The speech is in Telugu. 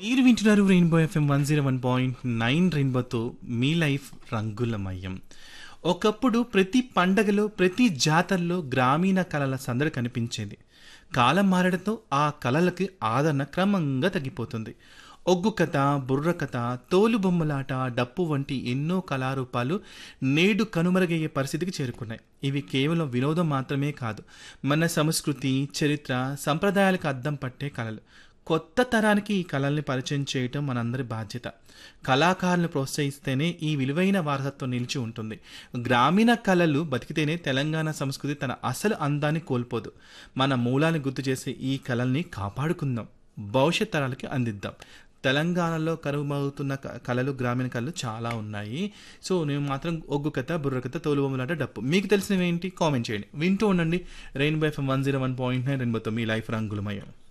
మీరు వింటున్నారు Rainbow FM one zero one point nine రెయిన్బోతో మీ లైఫ్ రంగులమయం ఒకప్పుడు ప్రతి పండగలో ప్రతి జాతరలో గ్రామీణ కళల సందడి కనిపించేది కాలం మారడంతో ఆ కళలకి ఆదరణ క్రమంగా తగ్గిపోతుంది ఒగ్గు కథ బుర్ర కథ తోలు బొమ్మలాట డప్పు వంటి ఎన్నో కళారూపాలు నేడు కనుమరుగయ్యే పరిస్థితికి చేరుకున్నాయి ఇవి కేవలం వినోదం మాత్రమే కాదు మన సంస్కృతి చరిత్ర సంప్రదాయాలకు అద్దం పట్టే కళలు కొత్త తరానికి ఈ కళల్ని పరిచయం చేయటం మనందరి బాధ్యత కళాకారులను ప్రోత్సహిస్తేనే ఈ విలువైన వారసత్వం నిలిచి ఉంటుంది గ్రామీణ కళలు బతికితేనే తెలంగాణ సంస్కృతి తన అసలు అందాన్ని కోల్పోదు మన మూలాన్ని గుర్తు చేసే ఈ కళల్ని కాపాడుకుందాం భవిష్యత్ తరాలకి అందిద్దాం తెలంగాణలో కరువవుతున్న క- కళలు గ్రామీణ కళలు చాలా ఉన్నాయి సో నేను మాత్రం ఒగ్గు కథ బుర్ర కథ తోలుబొమ్మలాట డప్పు మీకు తెలిసినవి ఏంటి కామెంట్ చేయండి వింటూ ఉండండి Rainbow FM one zero one point nine రెయిన్బోతో మీ లైఫ్ రంగులమయం